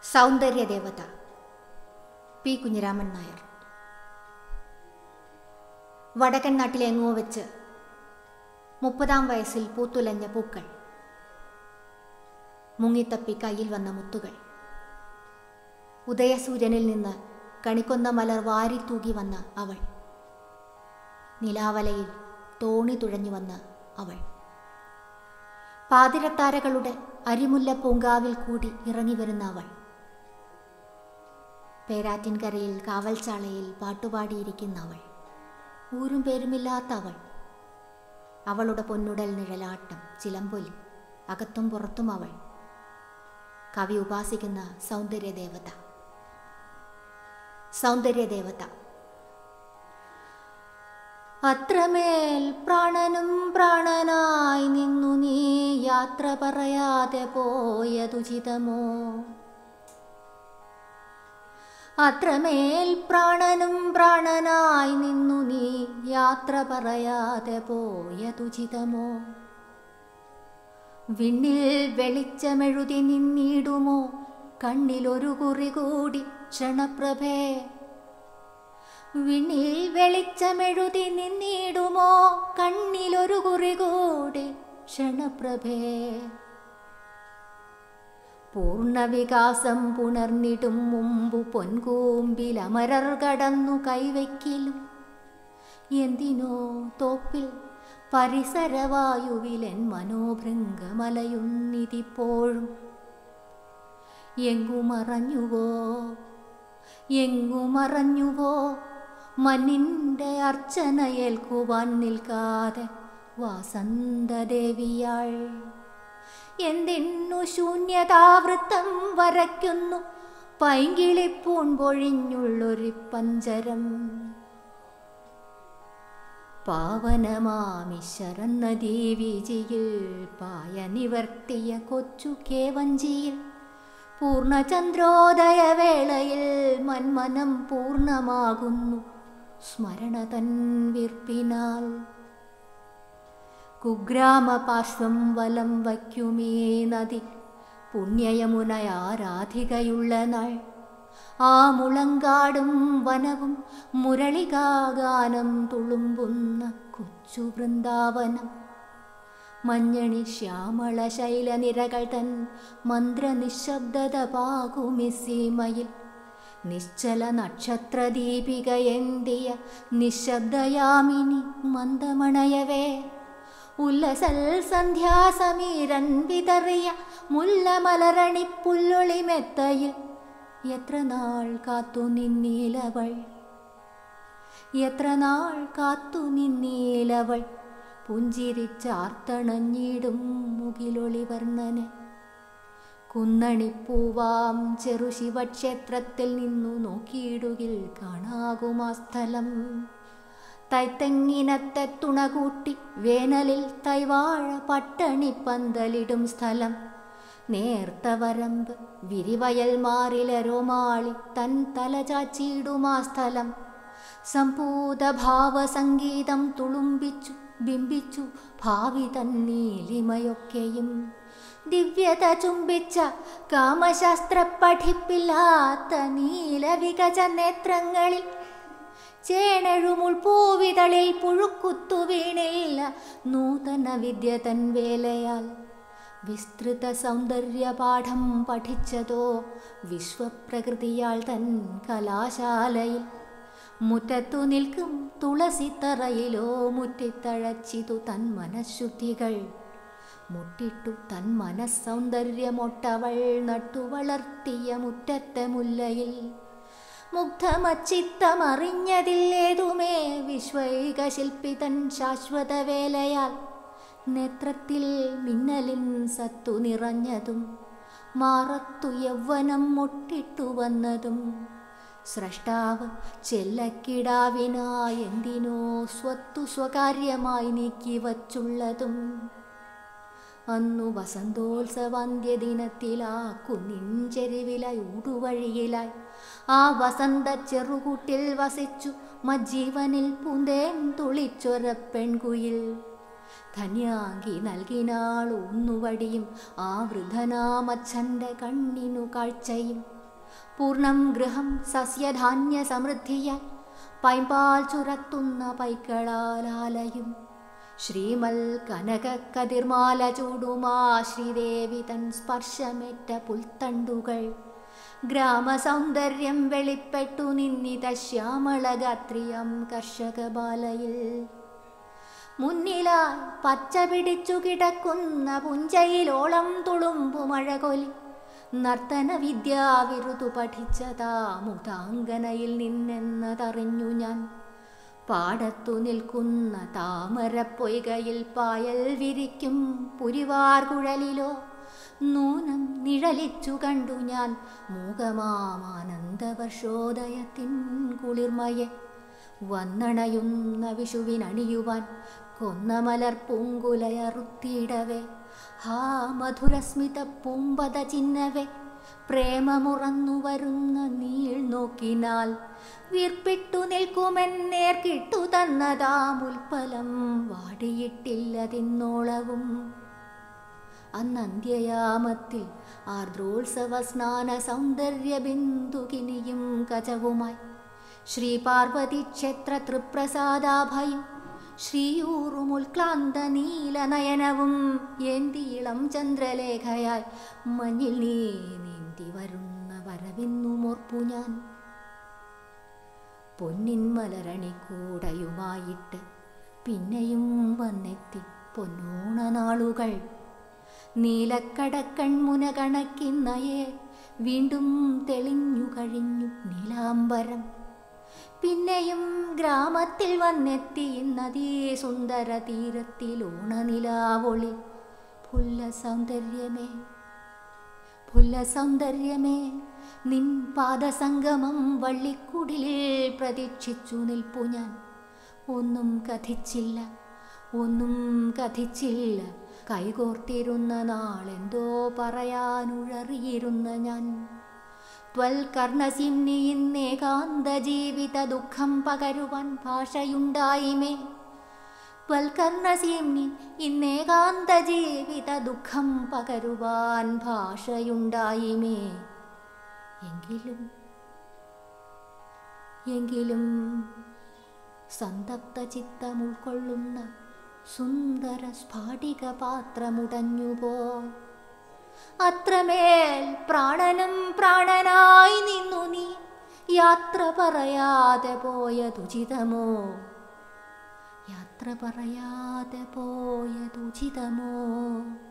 സൗന്ദര്യദേവത P Kunhiraman Nair വടക്കൻ നാട്ടിലെങ്ങോ വെച്ച് മുപ്പതാം വയസ്സിൽ പൂത്തുലഞ്ഞ പൂക്കൾ മുങ്ങിത്തപ്പി കയ്യിൽ വന്ന മുത്തുകൾ ഉദയസൂര്യനിൽ നിന്ന് കണിക്കൊന്ന മലർ വാരി തൂകി വന്ന അവൾ നിലാവലയിൽ തോണി തുഴഞ്ഞു വന്ന അവൾ പാതിരത്താരകളുടെ അരിമുല്ല പൂങ്കാവിൽ കൂടി ഇറങ്ങി വരുന്ന അവൾ പേരാറ്റിൻകരയിൽ കാവൽച്ചാളയിൽ പാട്ടുപാടിയിരിക്കുന്ന അവൾ ഊരും പേരുമില്ലാത്ത അവൾ അവളുടെ പൊന്നുടൽ നിഴലാട്ടം ചിലമ്പൊലി അകത്തും പുറത്തും അവൾ കവി ഉപാസിക്കുന്ന സൗന്ദര്യദേവത സൗന്ദര്യദേവത അത്രമേൽ പ്രാണനും പ്രാണനായി നിന്നു നീ യാത്ര പറയാതെ പോയതുചിതമോ അത്രമേൽ പ്രാണനും പ്രാണനായി നിന്നു നീ യാത്ര പറയാതെ പോയതുചിതമോ വിണ്ണിൽ വെളിച്ചമെഴുതി നിന്നിടുമോ കണ്ണിലൊരു കുറി കൂടി ക്ഷണപ്രഭേ വിണ്ണിൽ വെളിച്ചമെഴുതി നിന്നിടുമോ കണ്ണിലൊരു കുറി കൂടി ക്ഷണപ്രഭേ പൂർണ്ണവികാസം പുണർന്നിടും മുമ്പു പൊൻകൂമ്പിൽ അമരർ കടന്നു കൈവയ്ക്കിലും എന്തിനോ തോപ്പിൽ പരിസരവായുവിലൻ മനോഭൃംഗമലയുന്നിതിപ്പോഴും എങ്ങുമറഞ്ഞുവോ എങ്ങുമറഞ്ഞുവോ മന്നിൻ്റെ അർച്ചനയേൽക്കുവാൻ നിൽക്കാതെ വാസന്തദേവിയാൾ എന്തിന്നു ശൂന്യതാവൃത്തം വരയ്ക്കുന്നു പൈങ്കിളിപ്പൂൺപൊഴിഞ്ഞുള്ളൊരു പഞ്ചരം പാവനമാമിശരന്ന ദേവിജിയിൽ പായ നിവർത്തിയ കൊച്ചു കേവഞ്ചിയിൽ പൂർണ്ണചന്ദ്രോദയവേളയിൽ മന്മനം പൂർണ്ണമാകുന്നു സ്മരണ തൻ വീർപ്പിനാൽ കുഗ്രാമപാർശ്വം വലം വയ്ക്കുമേ നദി പുണ്യയമുനയാരാധികയുള്ള നാൾ ആ മുളങ്കാടും വനവും മുരളികാഗാനം തുളുമ്പുന്ന കൊച്ചു വൃന്ദാവനം മഞ്ഞണി ശ്യാമള ശൈലനിരകൾ തൻ മന്ത്രനിശബ്ദത പാകുമിസീമയിൽ നിശ്ചല നക്ഷത്രദീപികയെന്തിയ നിശബ്ദയാമിനി മന്ദമണയവേ ഉല്ലസൽ സന്ധ്യാസമീരൻ വിതറിയ മുല്ലമലരണി മെത്തയിൽ എത്ര നാൾ കാത്തു നിന്നീലവൾ എത്ര നാൾ കാത്തു നിന്നീലവൾ പുഞ്ചിരിച്ചാർത്തണഞ്ഞിടും മുകിലൊളി വർണ്ണനെ കുന്നണിപ്പൂവാം ചെറു ശിവക്ഷേത്രത്തിൽ നിന്നു നോക്കിയിടുകിൽ കാണാകുമാ സ്ഥലം തൈത്തെങ്ങിനത്തെ തുണകൂട്ടി വേനലിൽ തൈവാഴ പട്ടണി പന്തലിടും സ്ഥലം നേർത്ത വരമ്പ് വിരിവയൽ മാറിലരോമാളി തൻ തലചാച്ചിടുമാ സ്ഥലം സംഭൂത ഭാവസംഗീതം തുളുമ്പിച്ചു ബിംബിച്ചു ഭാവി തന്നീലിമയൊക്കെയും ദിവ്യത ചുംബിച്ച കാമശാസ്ത്ര പഠിപ്പില്ലാത്ത നീലവികജ നേത്രങ്ങളിൽ ചേണഴുമുൾപൂവിതളിൽ പുഴുക്കുത്തു വീണില്ല നൂതന വിദ്യ തൻ വേലയാൽ വിസ്തൃത സൗന്ദര്യപാഠം പഠിച്ചതോ വിശ്വപ്രകൃതിയാൾ തൻ കലാശാലയിൽ മുറ്റത്തു നിൽക്കും തുളസിത്തറയിലോ മുറ്റിത്തഴച്ചിതു തൻ മനഃശുദ്ധികൾ മുട്ടിട്ടു തൻ മനസ്സൗന്ദര്യമൊട്ടവൾ നട്ടുവളർത്തിയ മുറ്റത്തെ മുല്ലയിൽ മുഗ്ധമച്ചിത്തമറിഞ്ഞതില്ലേതുമേ വിശ്വൈക ശില്പി തൻ ശാശ്വത വേലയാൽ നേത്രത്തിൽ മിന്നലിൻ സത്തു നിറഞ്ഞതും മാറത്തു യൗവനം മുട്ടിട്ടു വന്നതും സ്രഷ്ടാവ് ചെല്ലക്കിടാവിനായി എന്തിനോ സ്വത്തു സ്വകാര്യമായി നീക്കി വച്ചുള്ളതും അന്നു വസന്തോത്സവാന്ത്യദിനത്തിലാ കുന്നിൻ ചെരുവിലായി ഊടുവഴിയിലായി ആ വസന്ത ചെറുകൂട്ടിൽ വസിച്ചു മജ്ജീവനിൽ പൂന്തേൻ തുളിച്ചൊര പെൺകുയിൽ ധന്യാങ്കി നൽകിനാൾ ഊന്നുവടിയും ആ വൃദ്ധനാമച്ഛൻ്റെ കണ്ണിനു കാഴ്ചയും പൂർണ്ണം ഗൃഹം സസ്യധാന്യ സമൃദ്ധിയാൽ പൈമ്പാൽ ചുരത്തുന്ന പൈക്കളാലാലയും ശ്രീമൽ കനക കതിർമാല ചൂടുമാ ശ്രീദേവി തൻ സ്പർശമേറ്റ പുൽത്തണ്ടുകൾ ഗ്രാമസൗന്ദര്യം വെളിപ്പെട്ടു നിന്നിത ശ്യാമളഗാത്രിയം കർഷക ബാലയിൽ മുന്നിലായി പച്ച പിടിച്ചു കിടക്കുന്ന പുഞ്ചയിലോളം തുളുമ്പു മഴകൊലി നർത്തന വിദ്യാവിരുതു പഠിച്ചതാ മുതാങ്കനയിൽ നിന്നെന്നതറിഞ്ഞു ഞാൻ പാടത്തു നിൽക്കുന്ന താമരപ്പൊയ്കയിൽ പായൽ വിരിക്കും പുരിവാർ കുഴലിലോ നൂനം നിഴലിച്ചു കണ്ടു ഞാൻ മൂകമാമാനന്ദവർഷോദയത്തിൻ കുളിർമയെ വന്നണയുന്ന വിഷുവിനണിയുവാൻ കൊന്നമലർ പൂങ്കുലയറുത്തിയിടവേ ഹാ മധുരസ്മിത പൂമ്പത ചിന്നവേ പ്രേമമുറന്നു വരുന്ന നീൾ നോക്കിനാൽ വീർപ്പിട്ടു നിൽക്കുമെന്നേർ കിട്ടു തന്നതാം ഉൽപ്പലം വാടിയിട്ടില്ലതിന്നോളവും അന്നന്ത്യയാമത്തിൽ ആർദ്രോത്സവ സ്നാന സൗന്ദര്യ ബിന്ദുകിനിയും കചവുമായി ശ്രീ പാർവതി ക്ഷേത്ര തൃപ്രസാദാഭയം ശ്രീയൂറുമുൽക്ലാന്ത നീലനയനവും ഏന്തിയിളം ചന്ദ്രലേഖയായി മഞ്ഞിൽ നീ നീന്തി വരുന്ന വരവിന്നുമോർപ്പു ഞാൻ പൊന്നിൻ മലരണിക്കൂടയുമായിട്ട് പിന്നെയും വന്നെത്തി പൊന്നോണ നാളുകൾ നീലക്കടക്കൺമുന കണക്കിന്നയെ വീണ്ടും തെളിഞ്ഞു കഴിഞ്ഞു നീലാംബരം പിന്നെയും ഗ്രാമത്തിൽ വന്നെത്തി നദീ സുന്ദര തീരത്തിൽ ഓണനിലാവൊളി പുല്ല സൗന്ദര്യമേ പുല്ല സൗന്ദര്യമേ നിൻ പാദസംഗമം വള്ളിക്കുടിലിൽ പ്രതീക്ഷിച്ചു നിൽപ്പു ഞാൻ ഒന്നും കഥിച്ചില്ല ഒന്നും കഥിച്ചില്ല കൈകോർത്തിരുന്ന നാളെന്തോ പറയാനുഴറിയിരുന്ന ഞാൻ ത്വൽകർണസിംനി ഇന്നേകാന്ത ജീവിത ദുഃഖം പകരുവാൻ ഭാഷയുണ്ടായിമേ ത്വൽകർണസിംനി ഇന്നേകാന്ത ജീവിത ദുഃഖം പകരുവാൻ ഭാഷയുണ്ടായിമേ എങ്കിലും എങ്കിലും സന്തപ്ത ചിത്തം ഉൾക്കൊള്ളുന്ന സുന്ദര സ്ഫാടിക പാത്രമുടഞ്ഞുപോയി അത്രമേൽ പ്രാണനും പ്രാണനായി നിന്നു നീ യാത്ര പറയാതെ പോയതുചിതമോ യാത്ര പറയാതെ പോയതുചിതമോ